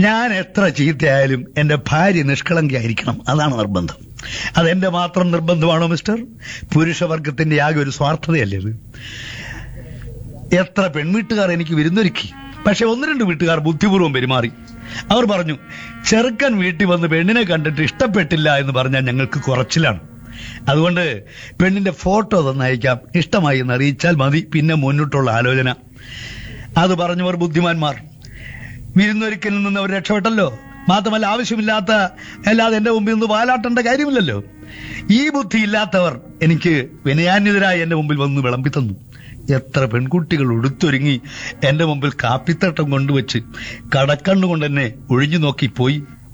ഞാൻ എത്ര ചീത്തയായാലും എന്റെ ഭാര്യ നിഷ്കളങ്കയായിരിക്കണം അതാണ് നിർബന്ധം അതെന്റെ മാത്രം നിർബന്ധമാണോ മിസ്റ്റർ പുരുഷവർഗത്തിന്റെ ആകെ ഒരു സ്വാർത്ഥതയല്ലേ അത് എത്ര പെൺവീട്ടുകാർ എനിക്ക് വിരുന്നൊരുക്കി പക്ഷെ ഒന്ന് രണ്ട് വീട്ടുകാർ ബുദ്ധിപൂർവ്വം പെരുമാറി അവർ പറഞ്ഞു ചെറുക്കൻ വീട്ടിൽ വന്ന് പെണ്ണിനെ കണ്ടിട്ട് ഇഷ്ടപ്പെട്ടില്ല എന്ന് പറഞ്ഞാൽ ഞങ്ങൾക്ക് കുറച്ചിലാണ് അതുകൊണ്ട് പെണ്ണിന്റെ ഫോട്ടോ തന്നയക്കാം ഇഷ്ടമായി എന്ന് അറിയിച്ചാൽ മതി പിന്നെ മുന്നോട്ടുള്ള ആലോചന അത് പറഞ്ഞവർ ബുദ്ധിമാന്മാർ വിരുന്നൊരിക്കലിൽ നിന്ന് അവർ രക്ഷപ്പെട്ടല്ലോ മാത്രമല്ല ആവശ്യമില്ലാത്ത അല്ലാതെ എന്റെ മുമ്പിൽ നിന്ന് പാലാട്ടേണ്ട കാര്യമില്ലല്ലോ ഈ ബുദ്ധി ഇല്ലാത്തവർ എനിക്ക് വിനയാന്യതരായി എന്റെ മുമ്പിൽ വന്ന് വിളമ്പി തന്നു എത്ര പെൺകുട്ടികൾ ഉടുത്തൊരുങ്ങി എന്റെ മുമ്പിൽ കാപ്പിത്തട്ടം കൊണ്ടുവച്ച് കടക്കണ്ണുകൊണ്ട് എന്നെ ഒഴിഞ്ഞു നോക്കി പോയി